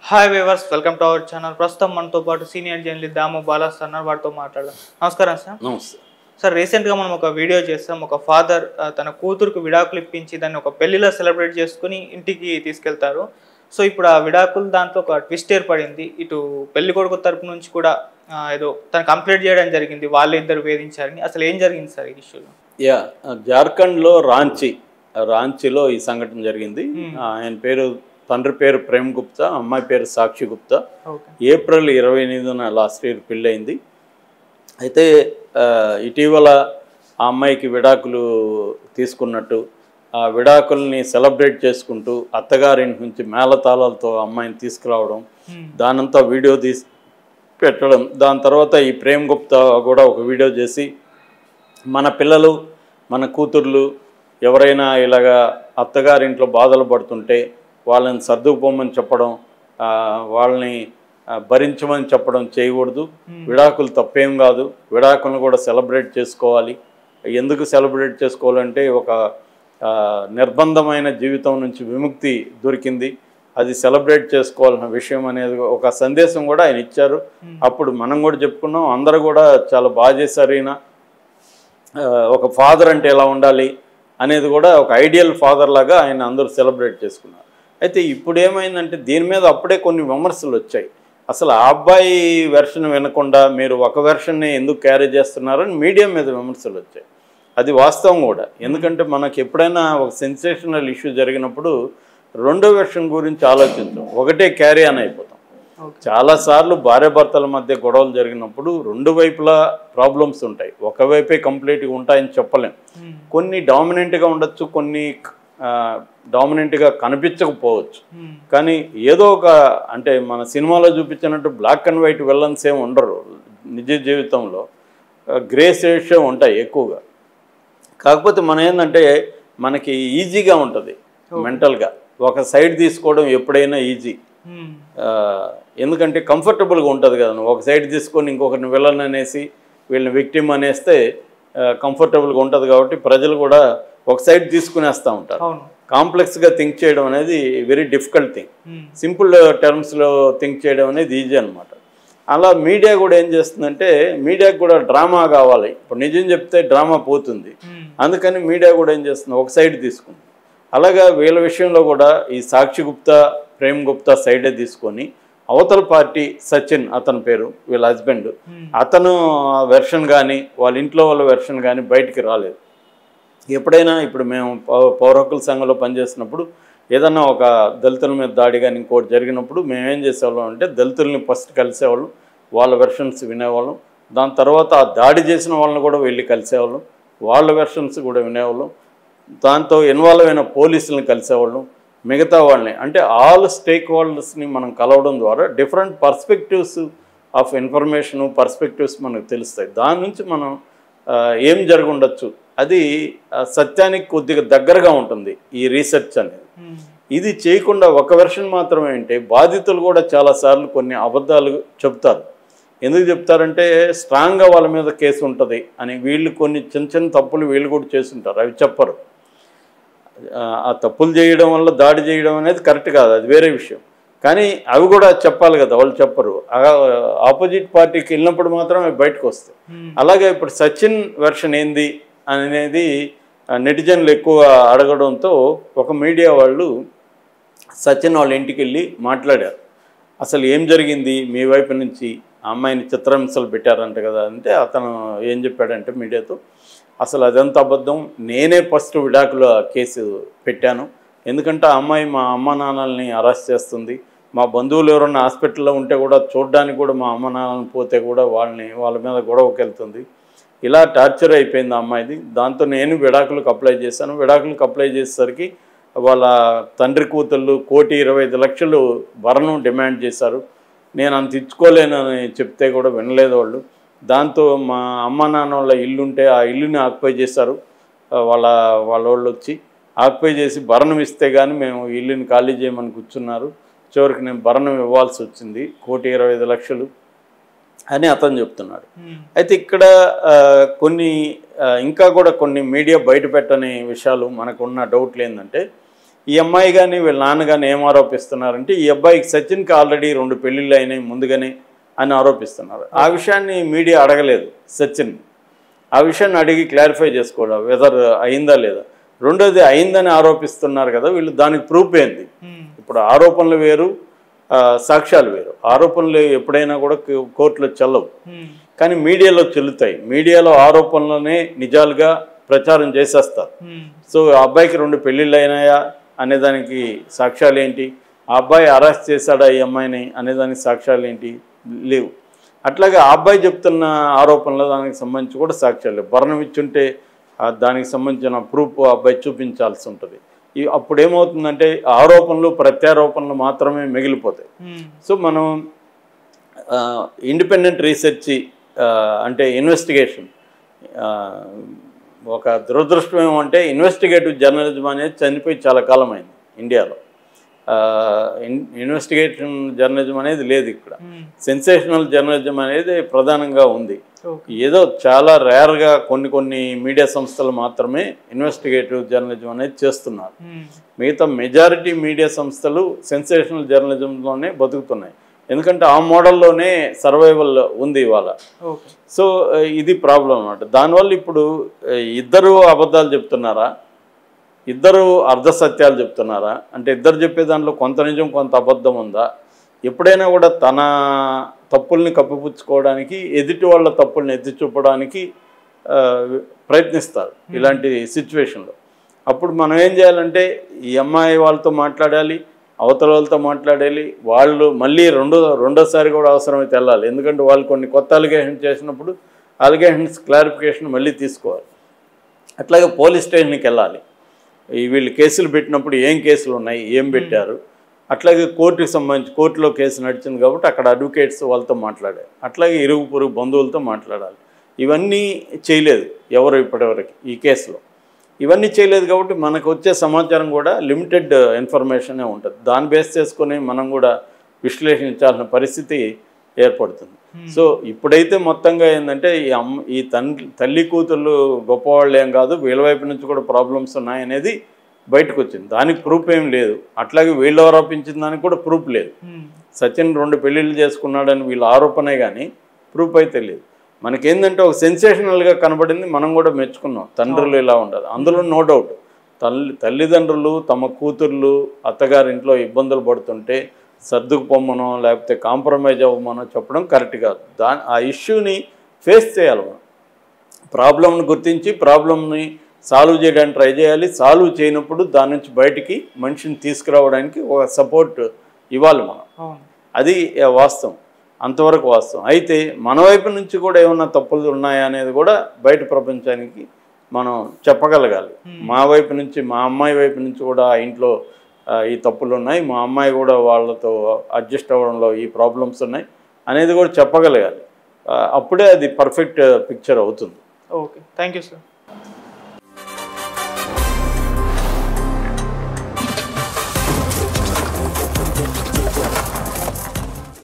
Hi viewers welcome to our channel ప్రస్తుతం మనతో పాటు సీనియర్ జర్నలిస్ట్ దాము బాలాస్ అన్నారు వారితో మాట్లాడదాం నమస్కారం సార్ నమస్తే సార్ రీసెంట్గా మనం ఒక వీడియో చేస్తాం ఒక ఫాదర్ తన కూతురుకు విడాకులు ఇప్పించి దాన్ని ఒక పెళ్లిలో సెలబ్రేట్ చేసుకుని ఇంటికి తీసుకెళ్తారు సో ఇప్పుడు ఆ విడాకులు దాంట్లో ఒక ట్విస్ట్ ఏర్పడింది ఇటు పెళ్లి కొడుకు తరపు నుంచి కూడా ఆ, ఏదో తను కంప్లీట్ చేయడం జరిగింది వాళ్ళు ఇద్దరు వేధించారని అసలు ఏం జరిగింది సార్ ఈ ఇష్యూలో యా జార్ఖండ్లో రాంచీ రాంచీలో ఈ సంఘటన జరిగింది ఆయన పేరు తండ్రి పేరు ప్రేమ్ గుప్తా అమ్మాయి పేరు సాక్షి గుప్తా ఓకే ఏప్రిల్ ఇరవై ఎనిమిదిన లాస్ట్ ఇయర్ పెళ్ళయింది అయితే ఆ, ఇటీవల ఆ అమ్మాయికి విడాకులు తీసుకున్నట్టు ఆ విడాకుల్ని సెలబ్రేట్ చేసుకుంటూ అత్తగారింటి నుంచి మేళతాళాలతో అమ్మాయిని తీసుకురావడం దానంతా వీడియో తీసి పెట్టడం దాని తర్వాత ఈ ప్రేమ్ గుప్తా కూడా ఒక వీడియో చేసి మన పిల్లలు మన కూతుర్లు ఎవరైనా ఇలాగా అత్తగారింట్లో బాధలు పడుతుంటే వాళ్ళని సర్దుకుపోమని చెప్పడం ఆ, వాళ్ళని ఆ, భరించమని చెప్పడం చేయకూడదు విడాకులు తప్పేం కాదు విడాకులను కూడా సెలబ్రేట్ చేసుకోవాలి ఎందుకు సెలబ్రేట్ చేసుకోవాలంటే ఒక ఆ, నిర్బంధమైన జీవితం నుంచి విముక్తి దొరికింది అది సెలబ్రేట్ చేసుకోవాలన్న విషయం అనేది ఒక సందేశం కూడా ఆయన ఇచ్చారు అప్పుడు మనం కూడా చెప్పుకున్నాం అందరూ కూడా చాలా బాగా చేశారు ఈయన ఆ, ఒక ఫాదర్ అంటే ఎలా ఉండాలి అనేది కూడా ఒక ఐడియల్ ఫాదర్ లాగా ఆయన అందరూ సెలబ్రేట్ చేసుకున్నారు అయితే ఇప్పుడు ఏమైందంటే దీని మీద అప్పుడే కొన్ని విమర్శలు వచ్చాయి అసలు ఆ అబ్బాయి వెర్షన్ వినకుండా మీరు ఒక వెర్షన్ని ఎందుకు క్యారీ చేస్తున్నారని మీడియా మీద విమర్శలు వచ్చాయి అది వాస్తవం కూడా ఎందుకంటే మనకి ఎప్పుడైనా ఒక సెన్సేషనల్ ఇష్యూ జరిగినప్పుడు రెండో వెర్షన్ గురించి ఆలోచించాం ఒకటే క్యారీ అని అయిపోతాం ఓకే చాలాసార్లు భార్యాభర్తల మధ్య గొడవలు జరిగినప్పుడు రెండు వైపులా ప్రాబ్లమ్స్ ఉంటాయి ఒకవైపే కంప్లీట్గా ఉంటాయని చెప్పలేం కొన్ని డామినెంట్గా ఉండొచ్చు కొన్ని డామినెంట్గా కనిపించకపోవచ్చు కానీ ఏదో ఒక అంటే మన సినిమాలో చూపించినట్టు బ్లాక్ అండ్ వైట్ విలన్స్ ఏమి ఉండరు నిజ జీవితంలో గ్రే షేడ్స్ ఉంటాయి ఎక్కువగా కాకపోతే మన ఏంటంటే మనకి ఈజీగా ఉంటుంది మెంటల్గా ఒక సైడ్ తీసుకోవడం ఎప్పుడైనా ఈజీ ఆ, ఎందుకంటే కంఫర్టబుల్గా ఉంటుంది కదా నువ్వు ఒక సైడ్ తీసుకొని ఇంకొకరిని విలన్ అనేసి వీళ్ళని విక్టిమ్ అనేస్తే కంఫర్టబుల్గా ఉంటుంది కాబట్టి ప్రజలు కూడా ఒక సైడ్ తీసుకునేస్తూ ఉంటారు అవును కాంప్లెక్స్గా థింక్ చేయడం అనేది very difficult thing hmm. Simple టర్మ్స్లో థింక్ చేయడం అనేది ఈజీ అనమాట అలా మీడియా కూడా ఏం చేస్తుందంటే మీడియాకి కూడా డ్రామా కావాలి ఇప్పుడు నిజం చెప్తే డ్రామా పోతుంది మ్మ్. అందుకని మీడియా కూడా ఏం చేస్తుంది ఒక సైడ్ తీసుకుంది అలాగా వీళ్ళ విషయంలో కూడా ఈ సాక్షి గుప్తా ప్రేమ్ గుప్తా సైడే తీసుకొని అవతల పార్టీ సచిన్ అతని పేరు వీళ్ళ హస్బెండ్ మ్మ్. అతను వెర్షన్ కానీ వాళ్ళ ఇంట్లో వాళ్ళ వెర్షన్ కానీ బయటికి రాలేదు ఎప్పుడైనా ఇప్పుడు మేము పౌ- పౌర హక్కుల సంఘంలో పనిచేసినప్పుడు ఏదన్నా ఒక దళితుల మీద దాడి కానీ ఇంకోటి జరిగినప్పుడు మేము ఏం చేసేవాళ్ళం అంటే దళితుల్ని ఫస్ట్ కలిసేవాళ్ళం వాళ్ళ వెర్షన్స్ వినేవాళ్ళం దాని తర్వాత ఆ దాడి చేసిన వాళ్ళని కూడా వెళ్ళి కలిసేవాళ్ళం వాళ్ళ వెర్షన్స్ కూడా వినేవాళ్ళం దాంతో ఇన్వాల్వ్ అయిన పోలీసులను కలిసేవాళ్ళం మిగతా వాళ్ళని అంటే ఆల్ స్టేక్ హోల్డర్స్ని మనం కలవడం ద్వారా different perspectives of information perspectives మనకు తెలుస్తాయి దాని నుంచి మనం ఆ, ఏం జరిగి ఉండొచ్చు అది ఆ, సత్యానికి కొద్దిగా దగ్గరగా ఉంటుంది ఈ రీసెర్చ్ అనేది మ్మ్. ఇది చేయకుండా ఒక వెర్షన్ మాత్రమే అంటే బాధితులు కూడా చాలాసార్లు కొన్ని అబద్ధాలు చెప్తారు ఎందుకు చెప్తారంటే స్ట్రాంగ్గా వాళ్ళ మీద కేసు ఉంటుంది అని వీళ్ళు కొన్ని చిన్న చిన్న తప్పులు వీళ్ళు కూడా చేస్తుంటారు అవి చెప్పరు ఆ, ఆ తప్పులు చేయడం వల్ల దాడి చేయడం అనేది కరెక్ట్ కాదు అది వేరే విషయం కానీ అవి కూడా చెప్పాలి కదా వాళ్ళు చెప్పరు ఆపోజిట్ పార్టీకి వెళ్ళినప్పుడు మాత్రం అవి బయటకు వస్తాయి మ్మ్. అలాగే ఇప్పుడు సచిన్ వెర్షన్ ఏంది అనేది ఆ, నెటిజన్లు ఎక్కువ అడగడంతో ఒక మీడియా వాళ్ళు సచిన్ వాళ్ళ ఇంటికి వెళ్ళి మాట్లాడారు అసలు ఏం జరిగింది మీ వైపు నుంచి ఆ అమ్మాయిని చిత్రహింసలు పెట్టారంట కదా అంటే అతను ఏం చెప్పాడంటే మీడియాతో అసలు అదంతా అబద్ధం నేనే ఫస్ట్ విడాకుల కేసు పెట్టాను ఎందుకంటే ఆ అమ్మాయి మా అమ్మ నాన్నల్ని అరెస్ట్ చేస్తుంది మా బంధువులు ఎవరన్నా హాస్పిటల్లో ఉంటే కూడా చూడడానికి కూడా మా అమ్మ నాన్నని పోతే కూడా వాళ్ళని వాళ్ళ మీద గొడవకి వెళ్తుంది ఇలా టార్చర్ అయిపోయింది ఆ అమ్మాయిది దాంతో నేను విడాకులకు అప్లై చేశాను విడాకులకు అప్లై చేసేసరికి వాళ్ళ తండ్రి కూతుళ్ళు కోటి ఇరవై ఐదు లక్షలు భరణం డిమాండ్ చేశారు నేను అంత ఇచ్చుకోలేనని చెప్తే కూడా వినలేదు వాళ్ళు దాంతో మా అమ్మ నాన్న వాళ్ళ ఇల్లు ఉంటే ఆ ఇల్లుని ఆక్యుపై చేశారు ఆ, వాళ్ళ వాళ్ళ వాళ్ళు వచ్చి ఆక్యుపై చేసి భరణం ఇస్తే కానీ మేము ఈ ఇల్లుని ఖాళీ చేయమని కూర్చున్నారు చివరికి నేను భరణం ఇవ్వాల్సి వచ్చింది కోటి ఇరవై ఐదు లక్షలు అని అతను చెప్తున్నాడు మ్మ్. అయితే ఇక్కడ ఆ, కొన్ని ఆ, ఇంకా కూడా కొన్ని మీడియా బయట పెట్టని విషయాలు మనకున్న డౌట్లు ఏంటంటే ఈ అమ్మాయి కానీ వీళ్ళ నాన్న కానీ ఏం ఆరోపిస్తున్నారంటే ఈ అబ్బాయికి సచిన్కి ఆల్రెడీ రెండు పెళ్ళిళ్ళు అయినాయి ముందుగానే అని ఆరోపిస్తున్నారు ఆ విషయాన్ని మీడియా అడగలేదు సచిన్ ఆ విషయాన్ని అడిగి క్లారిఫై చేసుకోవడం వెదర్ అయిందా లేదా రెండోది అయిందని ఆరోపిస్తున్నారు కదా వీళ్ళు దానికి ప్రూఫ్ ఏంది ఉమ్, ఇప్పుడు ఆరోపణలు వేరు ఆ, సాక్ష్యాలు వేరు ఆరోపణలు ఎప్పుడైనా కూడా కో- కోర్టులో చెల్లవు ఉమ్, కానీ మీడియాలో చెల్లుతాయి మీడియాలో ఆరోపణలనే నిజాలుగా ప్రచారం చేసేస్తారు ఉమ్, సో ఆ అబ్బాయికి రెండు పెళ్ళిళ్ళు అయినాయా అనేదానికి సాక్ష్యాలు ఏంటి ఆ అబ్బాయి అరెస్ట్ చేశాడా ఈ అమ్మాయిని అనేదానికి సాక్ష్యాలు ఏంటి లేవు అట్లాగే ఆ అబ్బాయి చెప్తున్న ఆరోపణలు దానికి సంబంధించి కూడా సాక్ష్యాలు లేవు భరణం ఇచ్చుంటే ఆ దానికి సంబంధించిన ప్రూఫ్ ఆ అబ్బాయి చూపించాల్సి ఉంటుంది ఈ అప్పుడు ఏమవుతుందంటే ఆరోపణలు ప్రత్యారోపణలు మాత్రమే మిగిలిపోతాయి ఉమ్, సో మనం ఇండిపెండెంట్ రీసెర్చ్ అంటే ఇన్వెస్టిగేషన్ ఒక దురదృష్టం ఏమంటే ఇన్వెస్టిగేటివ్ జర్నలిజం అనేది చనిపోయి చాలా కాలం అయింది ఇండియాలో ఇన్వెస్టిగేషన్ జర్నలిజం అనేది లేదు ఇక్కడ ఉమ్, సెన్సేషనల్ జర్నలిజం అనేది ప్రధానంగా ఉంది ఓకే ఏదో చాలా రేర్గా కొన్ని కొన్ని మీడియా సంస్థలు మాత్రమే ఇన్వెస్టిగేటివ్ జర్నలిజం అనేది చేస్తున్నారు ఉమ్, మిగతా మెజారిటీ మీడియా సంస్థలు సెన్సేషనల్ జర్నలిజంలోనే బతుకుతున్నాయి ఎందుకంటే ఆ మోడల్లోనే సర్వైవల్ ఉంది ఇవాళ ఓకే సో ఆ, ఇది ప్రాబ్లం అన్నమాట దానివల్ల ఇప్పుడు ఆ, ఇద్దరు అబద్ధాలు చెప్తున్నారా ఇద్దరు అర్ధ సత్యాలు చెప్తున్నారా అంటే ఇద్దరు చెప్పే దాంట్లో కొంత నిజం కొంత అబద్ధం ఉందా ఎప్పుడైనా కూడా తన తప్పుల్ని కప్పిపుచ్చుకోవడానికి ఎదుటి వాళ్ళ తప్పుల్ని ఎత్తి చూపడానికి ఆ, ప్రయత్నిస్తారు ఇలాంటి సిచ్యువేషన్లో అప్పుడు మనం ఏం చేయాలంటే ఈ అమ్మాయి వాళ్ళతో మాట్లాడాలి అవతల వాళ్ళతో మాట్లాడాలి వాళ్ళు మళ్ళీ రెండో రెండోసారి కూడా అవసరమైతే వెళ్ళాలి ఎందుకంటే వాళ్ళు కొన్ని కొత్త అలిగేషన్ చేసినప్పుడు అలిగేషన్స్ క్లారిఫికేషన్ మళ్ళీ తీసుకోవాలి అట్లాగే పోలీస్ స్టేషన్కి వెళ్ళాలి ఈ వీళ్ళు కేసులు పెట్టినప్పుడు ఏం కేసులు ఉన్నాయి ఏం పెట్టారు అట్లాగే కోర్టుకి సంబంధించి కోర్టులో కేసు నడిచింది కాబట్టి అక్కడ అడ్వకేట్స్ వాళ్ళతో మాట్లాడారు అట్లాగే ఇరుగు పొరుగు బంధువులతో మాట్లాడాలి ఇవన్నీ చేయలేదు ఎవరు ఇప్పటివరకు ఈ కేసులో ఇవన్నీ చేయలేదు కాబట్టి మనకు వచ్చే సమాచారం కూడా లిమిటెడ్ ఇన్ఫర్మేషనే ఉంటుంది దాన్ని బేస్ చేసుకొని మనం కూడా విశ్లేషించాల్సిన పరిస్థితి ఏర్పడుతుంది సో ఇప్పుడైతే మొత్తంగా ఏంటంటే ఈ అమ్మ ఈ తండ్రి తల్లి కూతుళ్ళు గొప్పవాళ్ళు ఏం కాదు వీళ్ళ వైపు నుంచి కూడా ప్రాబ్లమ్స్ ఉన్నాయనేది బయటకు వచ్చింది దానికి ప్రూఫ్ ఏం లేదు అట్లాగే వీళ్ళు ఆరోపించిన దానికి కూడా ప్రూఫ్ లేదు ఉమ్, సచిన్ రెండు పెళ్ళిళ్ళు చేసుకున్నాడని వీళ్ళ ఆరోపణే కానీ ప్రూఫ్ అయితే లేదు మనకేందంటే ఒక సెన్సేషనల్గా కనబడింది మనం కూడా మెచ్చుకున్నాం తండ్రులు ఇలా ఉండదు అందులో నో డౌట్ తల్లి తల్లిదండ్రులు తమ కూతుర్లు అత్తగారింట్లో ఇబ్బందులు పడుతుంటే సర్దుకు పొమ్మనో లేకపోతే కాంప్రమైజ్ అవ్వమనో చెప్పడం కరెక్ట్ కాదు దా ఆ ఇష్యూని ఫేస్ చేయాలి మనం ప్రాబ్లమ్ని గుర్తించి ప్రాబ్లమ్ని సాల్వ్ చేయడానికి ట్రై చేయాలి సాల్వ్ చేయనప్పుడు దాని నుంచి బయటికి మనిషిని తీసుకురావడానికి ఒక సపోర్ట్ ఇవ్వాలి మనం అవును అది ఆ, వాస్తవం అంతవరకు వాస్తవం అయితే మన వైపు నుంచి కూడా ఏమన్నా తప్పులు ఉన్నాయా అనేది కూడా బయట ప్రపంచానికి మనం చెప్పగలగాలి మా వైపు నుంచి మా అమ్మాయి వైపు నుంచి కూడా ఆ ఇంట్లో ఆ, ఈ తప్పులు ఉన్నాయి మా అమ్మాయి కూడా వాళ్ళతో అడ్జస్ట్ అవ్వడంలో ఈ ప్రాబ్లమ్స్ ఉన్నాయి అనేది కూడా చెప్పగలగాలి ఆ, అప్పుడే అది పర్ఫెక్ట్ పిక్చర్ అవుతుంది ఓకే థ్యాంక్ యూ సార్